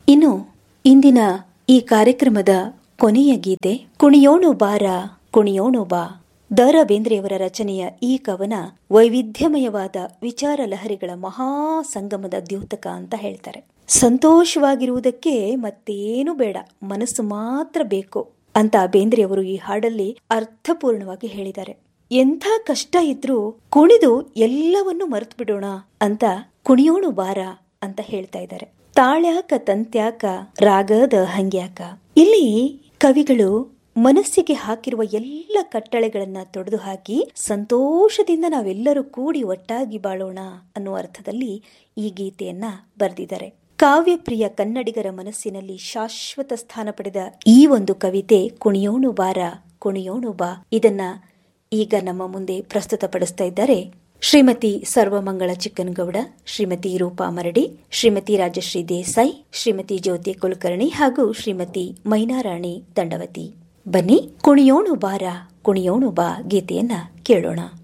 ಇನ್ನು ಇಂದಿನ ಈ ಕಾರ್ಯಕ್ರಮದ ಕೊನೆಯ ಗೀತೆ ಕುಣಿಯೋಣು ಬಾರ ಕುಣಿಯೋಣು ಬಾ ದ ರಾ ಬೇಂದ್ರೆಯವರ ರಚನೆಯ ಈ ಕವನ ವೈವಿಧ್ಯಮಯವಾದ ವಿಚಾರ ಲಹರಿಗಳ ಮಹಾ ಸಂಗಮದ ದ್ಯೋತಕ ಅಂತ ಹೇಳ್ತಾರೆ ಸಂತೋಷವಾಗಿರುವುದಕ್ಕೆ ಮತ್ತೇನು ಬೇಡ ಮನಸ್ಸು ಮಾತ್ರ ಬೇಕು ಅಂತ ಬೇಂದ್ರೆಯವರು ಈ ಹಾಡಲ್ಲಿ ಅರ್ಥಪೂರ್ಣವಾಗಿ ಹೇಳಿದ್ದಾರೆ ಎಂಥ ಕಷ್ಟ ಇದ್ರೂ ಕುಣಿದು ಎಲ್ಲವನ್ನೂ ಮರೆತು ಬಿಡೋಣ ಅಂತ ಕುಣಿಯೋಣು ಬಾರ ಅಂತ ಹೇಳ್ತಾ ಇದ್ದಾರೆ ತಾಳ್ಯಾಕ ತಂತ್ಯಾಕ ರಾಗದ ಹಂಗ್ಯಾಕ ಇಲ್ಲಿ ಕವಿಗಳು ಮನಸ್ಸಿಗೆ ಹಾಕಿರುವ ಎಲ್ಲ ಕಟ್ಟಳೆಗಳನ್ನ ತೊಡೆದು ಹಾಕಿ ಸಂತೋಷದಿಂದ ನಾವೆಲ್ಲರೂ ಕೂಡಿ ಒಟ್ಟಾಗಿ ಬಾಳೋಣ ಅನ್ನುವ ಅರ್ಥದಲ್ಲಿ ಈ ಗೀತೆಯನ್ನ ಬರೆದಿದ್ದಾರೆ ಕಾವ್ಯಪ್ರಿಯ ಕನ್ನಡಿಗರ ಮನಸ್ಸಿನಲ್ಲಿ ಶಾಶ್ವತ ಸ್ಥಾನ ಪಡೆದ ಈ ಒಂದು ಕವಿತೆ ಕುಣಿಯೋಣು ಬಾರ ಕುಣಿಯೋಣು ಬಾ ಇದನ್ನ ಈಗ ನಮ್ಮ ಮುಂದೆ ಪ್ರಸ್ತುತಪಡಿಸ್ತಾ ಇದ್ದಾರೆ ಶ್ರೀಮತಿ ಸರ್ವಮಂಗಳ ಚಿಕ್ಕನಗೌಡ ಶ್ರೀಮತಿ ರೂಪಾ ಮರಡಿ ಶ್ರೀಮತಿ ರಾಜಶ್ರೀ ದೇಸಾಯಿ ಶ್ರೀಮತಿ ಜ್ಯೋತಿ ಕುಲಕರ್ಣಿ ಹಾಗೂ ಶ್ರೀಮತಿ ಮೈನಾರಾಣಿ ದಂಡವತಿ ಬನ್ನಿ ಕುಣಿಯೋಣು ಬಾರ ಕುಣಿಯೋಣು ಬಾ ಗೀತೆಯನ್ನ ಕೇಳೋಣ